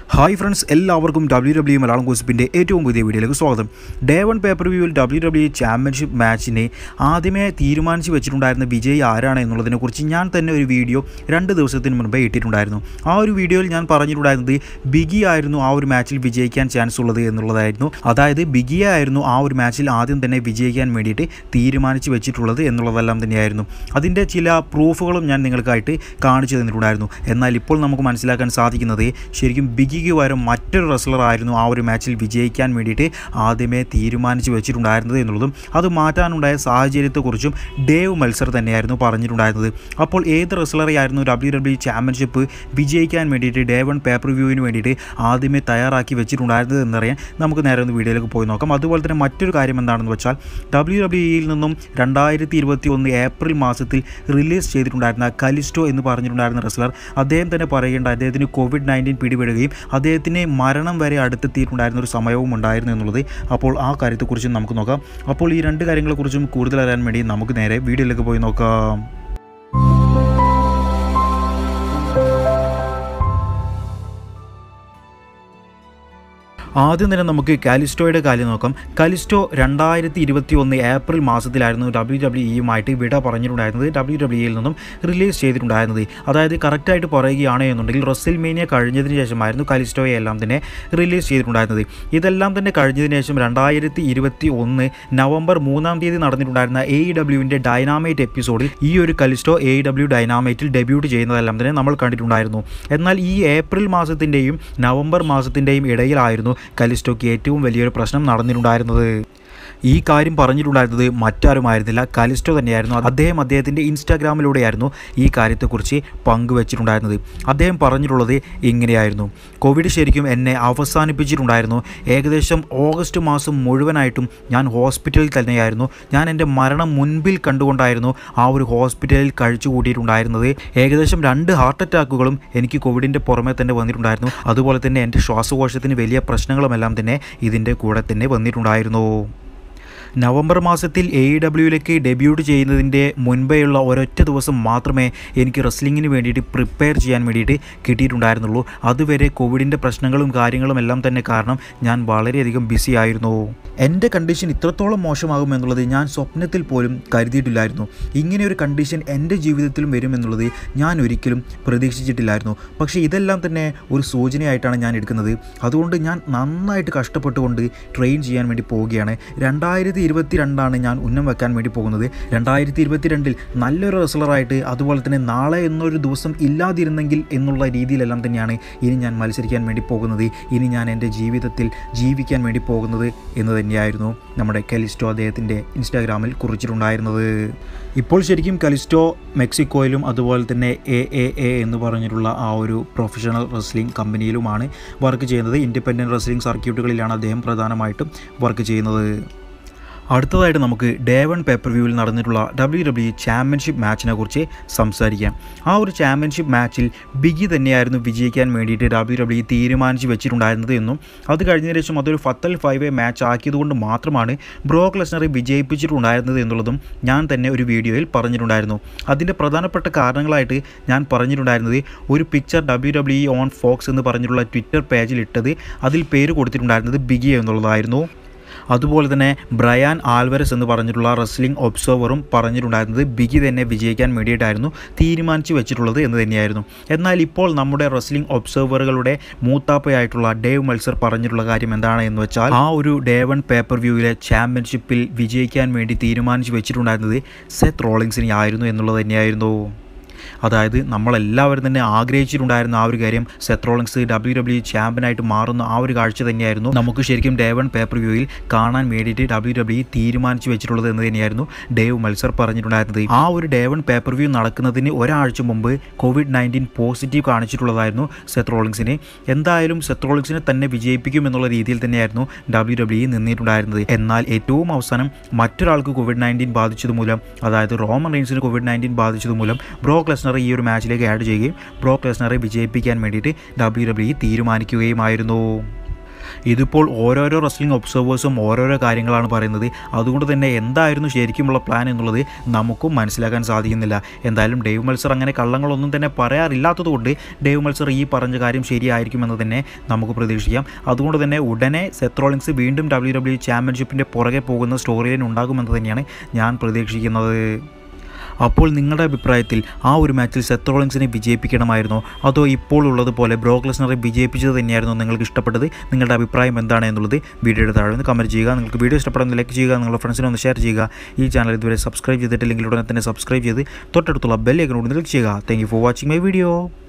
hi friends എല്ലാവർക്കും W W Malayalam കോസിപ്പിൻ്റെ ഏറ്റവും പുതിയ വീഡിയോയിലേക്ക് സ്വാഗതം ഡേ വൺ പേപ്പർ വ്യൂവിൽ ഡബ്ല്യു ഡബ്ല്യു ചാമ്പ്യൻഷിപ്പ് മാച്ചിനെ ആദ്യമേ തീരുമാനിച്ച് വെച്ചിട്ടുണ്ടായിരുന്ന വിജയ് ആരാണ് എന്നുള്ളതിനെക്കുറിച്ച് ഞാൻ തന്നെ ഒരു വീഡിയോ രണ്ട് ദിവസത്തിന് മുൻപേ ഇട്ടിട്ടുണ്ടായിരുന്നു ആ ഒരു വീഡിയോയിൽ ഞാൻ പറഞ്ഞിട്ടുണ്ടായിരുന്നത് ബിഗി ആയിരുന്നു ആ ഒരു മാച്ചിൽ വിജയിക്കാൻ ചാൻസ് ഉള്ളത് എന്നുള്ളതായിരുന്നു അതായത് ബിഗിയെ ആയിരുന്നു ആ ഒരു മാച്ചിൽ ആദ്യം തന്നെ വിജയിക്കാൻ വേണ്ടിയിട്ട് തീരുമാനിച്ച് വെച്ചിട്ടുള്ളത് എന്നുള്ളതെല്ലാം തന്നെയായിരുന്നു അതിൻ്റെ ചില പ്രൂഫുകളും ഞാൻ നിങ്ങൾക്കായിട്ട് കാണിച്ചു തന്നിട്ടുണ്ടായിരുന്നു എന്നാൽ ഇപ്പോൾ നമുക്ക് മനസ്സിലാക്കാൻ സാധിക്കുന്നത് ശരിക്കും ബിഗിക്ക് പകരം മറ്റൊരു റെസ്ലർ ആയിരുന്നു ആ ഒരു മാച്ചിൽ വിജയിക്കാൻ വേണ്ടിയിട്ട് ആദ്യമേ തീരുമാനിച്ച് വെച്ചിട്ടുണ്ടായിരുന്നത് എന്നുള്ളതും അത് മാറ്റാനുണ്ടായ സാഹചര്യത്തെക്കുറിച്ചും ഡേവ് മത്സർ തന്നെയായിരുന്നു പറഞ്ഞിട്ടുണ്ടായിരുന്നത് അപ്പോൾ ഏത് റെസ്ലറെയായിരുന്നു ഡബ്ല്യു ഡബ്ല്യു ചാമ്പ്യൻഷിപ്പ് വിജയിക്കാൻ വേണ്ടിയിട്ട് ഡേ വൺ പേപ്പർ വ്യൂവിന് വേണ്ടിയിട്ട് ആദ്യമേ തയ്യാറാക്കി വെച്ചിട്ടുണ്ടായിരുന്നത് എന്നറിയാൻ നമുക്ക് നേരെ ഒന്ന് വീഡിയോയിലേക്ക് പോയി നോക്കാം അതുപോലെ തന്നെ മറ്റൊരു കാര്യം എന്താണെന്ന് വെച്ചാൽ ഡബ്ല്യു ഡബ്ല്യു ഇയിൽ നിന്നും രണ്ടായിരത്തി ഇരുപത്തി ഒന്ന് ഏപ്രിൽ മാസത്തിൽ റിലീസ് ചെയ്തിട്ടുണ്ടായിരുന്ന കലിസ്റ്റോ എന്ന് പറഞ്ഞിട്ടുണ്ടായിരുന്ന റെസ്ലർ അദ്ദേഹം തന്നെ പറയുകയുണ്ട് അദ്ദേഹത്തിന് കോവിഡ് നയൻറ്റീൻ പിടിപെടുകയും അദ്ദേഹത്തിന് മരണം വരെ അടുത്തെത്തിയിട്ടുണ്ടായിരുന്ന ഒരു സമയവും ഉണ്ടായിരുന്നു എന്നുള്ളത് അപ്പോൾ ആ കാര്യത്തെക്കുറിച്ചും നമുക്ക് നോക്കാം അപ്പോൾ ഈ രണ്ട് കാര്യങ്ങളെക്കുറിച്ചും കൂടുതൽ അറിയാൻ വേണ്ടി നമുക്ക് നേരെ വീഡിയോയിലേക്ക് പോയി നോക്കാം ആദ്യം തന്നെ നമുക്ക് കാലിസ്റ്റോയുടെ കാര്യം നോക്കാം കലിസ്റ്റോ രണ്ടായിരത്തി ഇരുപത്തി ഒന്ന് ഏപ്രിൽ മാസത്തിലായിരുന്നു ഡബ്ല്യു ഡബ്ല്യു ഇയുമായിട്ട് വിട പറഞ്ഞിട്ടുണ്ടായിരുന്നത് ഡബ്ല്യു ഡബ്ല്യുയിൽ നിന്നും റിലീസ് ചെയ്തിട്ടുണ്ടായിരുന്നത് അതായത് കറക്റ്റായിട്ട് പറയുകയാണ് എന്നുണ്ടെങ്കിൽ റെസിൽ മീനിയ കഴിഞ്ഞതിന് ശേഷമായിരുന്നു കലിസ്റ്റോയെ എല്ലാം തന്നെ റിലീസ് ചെയ്തിട്ടുണ്ടായിരുന്നത് ഇതെല്ലാം തന്നെ കഴിഞ്ഞതിന് ശേഷം രണ്ടായിരത്തി ഇരുപത്തി ഒന്ന് നവംബർ മൂന്നാം തീയതി നടന്നിട്ടുണ്ടായിരുന്ന എ ഇ ഡബ്ല്യുവിൻ്റെ ഡൈനാമൈറ്റ് എപ്പിസോഡിൽ ഈ ഒരു കലിസ്റ്റോ എ ഇ ഡബ്ല്യു ഡൈനാമൈറ്റിൽ ഡെബ്യൂട്ട് ചെയ്യുന്നതെല്ലാം തന്നെ നമ്മൾ കണ്ടിട്ടുണ്ടായിരുന്നു എന്നാൽ ഈ ഏപ്രിൽ മാസത്തിൻ്റെയും നവംബർ മാസത്തിൻ്റെയും ഇടയിലായിരുന്നു കലിസ്റ്റോയ്ക്ക് ഏറ്റവും വലിയൊരു പ്രശ്നം നടന്നിട്ടുണ്ടായിരുന്നത് ഈ കാര്യം പറഞ്ഞിട്ടുണ്ടായിരുന്നത് മറ്റാരുമായിരുന്നില്ല കലിസ്റ്റോ തന്നെയായിരുന്നു അദ്ദേഹം അദ്ദേഹത്തിൻ്റെ ഇൻസ്റ്റാഗ്രാമിലൂടെയായിരുന്നു ഈ കാര്യത്തെക്കുറിച്ച് പങ്കുവച്ചിട്ടുണ്ടായിരുന്നത് അദ്ദേഹം പറഞ്ഞിട്ടുള്ളത് ഇങ്ങനെയായിരുന്നു കോവിഡ് ശരിക്കും എന്നെ അവസാനിപ്പിച്ചിട്ടുണ്ടായിരുന്നു ഏകദേശം ഓഗസ്റ്റ് മാസം മുഴുവനായിട്ടും ഞാൻ ഹോസ്പിറ്റലിൽ തന്നെയായിരുന്നു ഞാൻ എൻ്റെ മരണം മുൻപിൽ കണ്ടുകൊണ്ടായിരുന്നു ആ ഒരു ഹോസ്പിറ്റലിൽ കഴിച്ചു കൂട്ടിയിട്ടുണ്ടായിരുന്നത് ഏകദേശം രണ്ട് ഹാർട്ട് അറ്റാക്കുകളും എനിക്ക് കോവിഡിൻ്റെ പുറമെ തന്നെ വന്നിട്ടുണ്ടായിരുന്നു അതുപോലെ തന്നെ എൻ്റെ ശ്വാസകോശത്തിന് വലിയ പ്രശ്നങ്ങളുമെല്ലാം തന്നെ ഇതിൻ്റെ കൂടെ തന്നെ വന്നിട്ടുണ്ടായിരുന്നു നവംബർ മാസത്തിൽ എ ഇ ഡബ്ല്യുവിലേക്ക് ഡെബ്യൂട്ട് ചെയ്യുന്നതിൻ്റെ മുൻപേയുള്ള ഒരൊറ്റ ദിവസം മാത്രമേ എനിക്ക് റെസ്ലിങ്ങിന് വേണ്ടിയിട്ട് പ്രിപ്പയർ ചെയ്യാൻ വേണ്ടിയിട്ട് കിട്ടിയിട്ടുണ്ടായിരുന്നുള്ളൂ അതുവരെ കോവിഡിൻ്റെ പ്രശ്നങ്ങളും കാര്യങ്ങളും എല്ലാം തന്നെ കാരണം ഞാൻ വളരെയധികം ബിസി ആയിരുന്നു എൻ്റെ കണ്ടീഷൻ ഇത്രത്തോളം മോശമാകുമെന്നുള്ളത് ഞാൻ സ്വപ്നത്തിൽ പോലും കരുതിയിട്ടില്ലായിരുന്നു ഇങ്ങനെ ഒരു കണ്ടീഷൻ എൻ്റെ ജീവിതത്തിലും വരുമെന്നുള്ളത് ഞാൻ ഒരിക്കലും പ്രതീക്ഷിച്ചിട്ടില്ലായിരുന്നു പക്ഷേ ഇതെല്ലാം തന്നെ ഒരു സൂചനയായിട്ടാണ് ഞാൻ എടുക്കുന്നത് അതുകൊണ്ട് ഞാൻ നന്നായിട്ട് കഷ്ടപ്പെട്ടുകൊണ്ട് ട്രെയിൻ ചെയ്യാൻ വേണ്ടി പോവുകയാണ് രണ്ടായിരത്തി ഇരുപത്തി രണ്ടാണ് ഞാൻ ഉന്നം വെക്കാൻ വേണ്ടി പോകുന്നത് രണ്ടായിരത്തി ഇരുപത്തിരണ്ടിൽ നല്ലൊരു റെസ്ലറായിട്ട് അതുപോലെ തന്നെ നാളെ എന്നൊരു ദിവസം ഇല്ലാതിരുന്നെങ്കിൽ എന്നുള്ള രീതിയിലെല്ലാം തന്നെയാണ് ഇനി ഞാൻ മത്സരിക്കാൻ വേണ്ടി പോകുന്നത് ഇനി ഞാൻ എൻ്റെ ജീവിതത്തിൽ ജീവിക്കാൻ വേണ്ടി പോകുന്നത് എന്ന് തന്നെയായിരുന്നു നമ്മുടെ കലിസ്റ്റോ അദ്ദേഹത്തിൻ്റെ ഇൻസ്റ്റാഗ്രാമിൽ കുറിച്ചിട്ടുണ്ടായിരുന്നത് ഇപ്പോൾ ശരിക്കും കലിസ്റ്റോ മെക്സിക്കോയിലും അതുപോലെ തന്നെ എ എ എ എന്ന് പറഞ്ഞിട്ടുള്ള ആ ഒരു പ്രൊഫഷണൽ റെസ്ലിംഗ് കമ്പനിയിലുമാണ് വർക്ക് ചെയ്യുന്നത് ഇൻഡിപെൻഡൻറ്റ് റെസ്ലിംഗ് സർക്യൂട്ടുകളിലാണ് അദ്ദേഹം പ്രധാനമായിട്ടും വർക്ക് ചെയ്യുന്നത് അടുത്തതായിട്ട് നമുക്ക് ഡേ വൺ പേപ്പർ വ്യൂവിൽ നടന്നിട്ടുള്ള ഡബ്ല്യു ഡബ്ല്യു ചാമ്പ്യൻഷിപ്പ് മാച്ചിനെ കുറിച്ച് സംസാരിക്കാം ആ ഒരു ചാമ്പ്യൻഷിപ്പ് മാച്ചിൽ ബിഗി തന്നെയായിരുന്നു വിജയിക്കാൻ വേണ്ടിയിട്ട് ഡബ്ല്യു ഡബ്ല്യു തീരുമാനിച്ച് വെച്ചിട്ടുണ്ടായിരുന്നത് എന്നും അത് കഴിഞ്ഞതിന് ശേഷം അതൊരു ഫത്തൽ ഫൈവ് എ മാച്ച് ആക്കിയതുകൊണ്ട് മാത്രമാണ് ബ്രോക്ക് ലെസ്നറെ വിജയിപ്പിച്ചിട്ടുണ്ടായിരുന്നത് എന്നുള്ളതും ഞാൻ തന്നെ ഒരു വീഡിയോയിൽ പറഞ്ഞിട്ടുണ്ടായിരുന്നു അതിൻ്റെ പ്രധാനപ്പെട്ട കാരണങ്ങളായിട്ട് ഞാൻ പറഞ്ഞിട്ടുണ്ടായിരുന്നത് ഒരു picture W W on Fox എന്ന് പറഞ്ഞിട്ടുള്ള ട്വിറ്റർ പേജിൽ ഇട്ടത് അതിൽ പേര് കൊടുത്തിട്ടുണ്ടായിരുന്നത് ബിഗി എന്നുള്ളതായിരുന്നു അതുപോലെ തന്നെ ബ്രയാൻ ആൽവരസ് എന്ന് പറഞ്ഞിട്ടുള്ള റെസ്ലിംഗ് ഒബ്സർവറും പറഞ്ഞിട്ടുണ്ടായിരുന്നത് ബിഗി തന്നെ വിജയിക്കാൻ വേണ്ടിയിട്ടായിരുന്നു തീരുമാനിച്ചു വെച്ചിട്ടുള്ളത് എന്ന് തന്നെയായിരുന്നു എന്നാൽ ഇപ്പോൾ നമ്മുടെ റെസ്ലിംഗ് ഒബ്സർവറുകളുടെ മൂത്താപ്പയായിട്ടുള്ള ഡേവ് മത്സർ പറഞ്ഞിട്ടുള്ള കാര്യം എന്താണ് എന്ന് വെച്ചാൽ ആ ഒരു ഡേ വൺ പേപ്പർ വ്യൂവിലെ ചാമ്പ്യൻഷിപ്പിൽ വിജയിക്കാൻ വേണ്ടി തീരുമാനിച്ചു വെച്ചിട്ടുണ്ടായിരുന്നത് സെത്ത് റോളിങ്സിനെ ആയിരുന്നു എന്നുള്ളത് തന്നെയായിരുന്നു അതായത് നമ്മളെല്ലാവരും തന്നെ ആഗ്രഹിച്ചിട്ടുണ്ടായിരുന്ന ആ ഒരു കാര്യം സെത്രോളിങ്സ് ഡബ്ല്യു ഡബ്ല്യു ചാമ്പ്യനായിട്ട് മാറുന്ന ആ ഒരു കാഴ്ച തന്നെയായിരുന്നു നമുക്ക് ശരിക്കും ഡേ വൺ പേപ്പർ വ്യൂയിൽ കാണാൻ വേണ്ടിയിട്ട് ഡബ്ല്യു ഡബ്ല്യു തീരുമാനിച്ചു വെച്ചിട്ടുള്ളത് എന്ന് തന്നെയായിരുന്നു ഡേവ് മത്സർ പറഞ്ഞിട്ടുണ്ടായിരുന്നത് ആ ഒരു ഡേ വൺ പേപ്പർ വ്യൂ നടക്കുന്നതിന് ഒരാഴ്ച മുമ്പ് കോവിഡ് നയൻറ്റീൻ പോസിറ്റീവ് കാണിച്ചിട്ടുള്ളതായിരുന്നു സെത്രോളിങ്സിനെ എന്തായാലും സെത്രോളിങ്സിനെ തന്നെ വിജയിപ്പിക്കും എന്നുള്ള രീതിയിൽ തന്നെയായിരുന്നു ഡബ്ല്യു ഡബ്ല്യു നിന്നിട്ടുണ്ടായിരുന്നത് എന്നാൽ ഏറ്റവും അവസാനം മറ്റൊരാൾക്ക് കോവിഡ് നയൻറ്റീൻ ബാധിച്ചത് മൂലം അതായത് റോമൻ റെയിൻസിന് കോവിഡ് നയൻറ്റീൻ ബാധിച്ചത് മൂലം ബ്രോക്ക് ലെസ്നറെ ഈ ഒരു മാച്ചിലേക്ക് ആഡ് ചെയ്യുകയും ബ്രോക്ക് ലെസ്നറെ വിജയിപ്പിക്കാൻ വേണ്ടിയിട്ട് ഡബ്ല്യു ഡബ്ല്യു തീരുമാനിക്കുകയുമായിരുന്നു ഇതിപ്പോൾ ഓരോരോ റെസ്ലിംഗ് ഒബ്സർവേഴ്സും ഓരോരോ കാര്യങ്ങളാണ് പറയുന്നത് അതുകൊണ്ട് തന്നെ എന്തായിരുന്നു ശരിക്കുമുള്ള പ്ലാൻ എന്നുള്ളത് നമുക്കും മനസ്സിലാക്കാൻ സാധിക്കുന്നില്ല എന്തായാലും ഡേവ് മത്സർ അങ്ങനെ കള്ളങ്ങളൊന്നും തന്നെ പറയാറില്ലാത്തതുകൊണ്ട് ഡേവ് മത്സർ ഈ പറഞ്ഞ കാര്യം ശരിയായിരിക്കുമെന്ന് തന്നെ നമുക്ക് പ്രതീക്ഷിക്കാം അതുകൊണ്ട് തന്നെ ഉടനെ സെത്രോളിങ്സ് വീണ്ടും ഡബ്ല്യു ഡബ്ല്യു ചാമ്പ്യൻഷിപ്പിൻ്റെ പുറകെ പോകുന്ന സ്റ്റോറി ലൈൻ ഉണ്ടാകുമെന്ന് തന്നെയാണ് ഞാൻ പ്രതീക്ഷിക്കുന്നത് അപ്പോൾ നിങ്ങളുടെ അഭിപ്രായത്തിൽ ആ ഒരു മാച്ചിൽ സെത്ത് റോളിങ്സിനെ വിജയിപ്പിക്കണമായിരുന്നോ അതോ ഇപ്പോൾ ഉള്ളതുപോലെ ബ്രോക്ക് ലെസ്നറെ വിജയിപ്പിച്ചത് തന്നെയായിരുന്നോ നിങ്ങൾക്ക് ഇഷ്ടപ്പെട്ടത് നിങ്ങളുടെ അഭിപ്രായം എന്താണ് എന്നുള്ളത് വീഡിയോയുടെ താഴെ നിന്ന് കമൻറ്റ് ചെയ്യുക നിങ്ങൾക്ക് വീഡിയോ ഇഷ്ടപ്പെടുന്ന ലൈക്ക് ചെയ്യുക നിങ്ങളുടെ ഫ്രണ്ട്സിനെ ഒന്ന് ഷെയർ ചെയ്യുക ഈ ചാനൽ ഇതുവരെ സബ്സ്ക്രൈബ് ചെയ്തിട്ടില്ലെങ്കിൽ ഉടനെ തന്നെ സബ്സ്ക്രൈബ് ചെയ്ത് തൊട്ടടുത്തുള്ള ബെല്ലൈക്കനോട് ക്ലിക്ക് ചെയ്യുക thank you for watching my video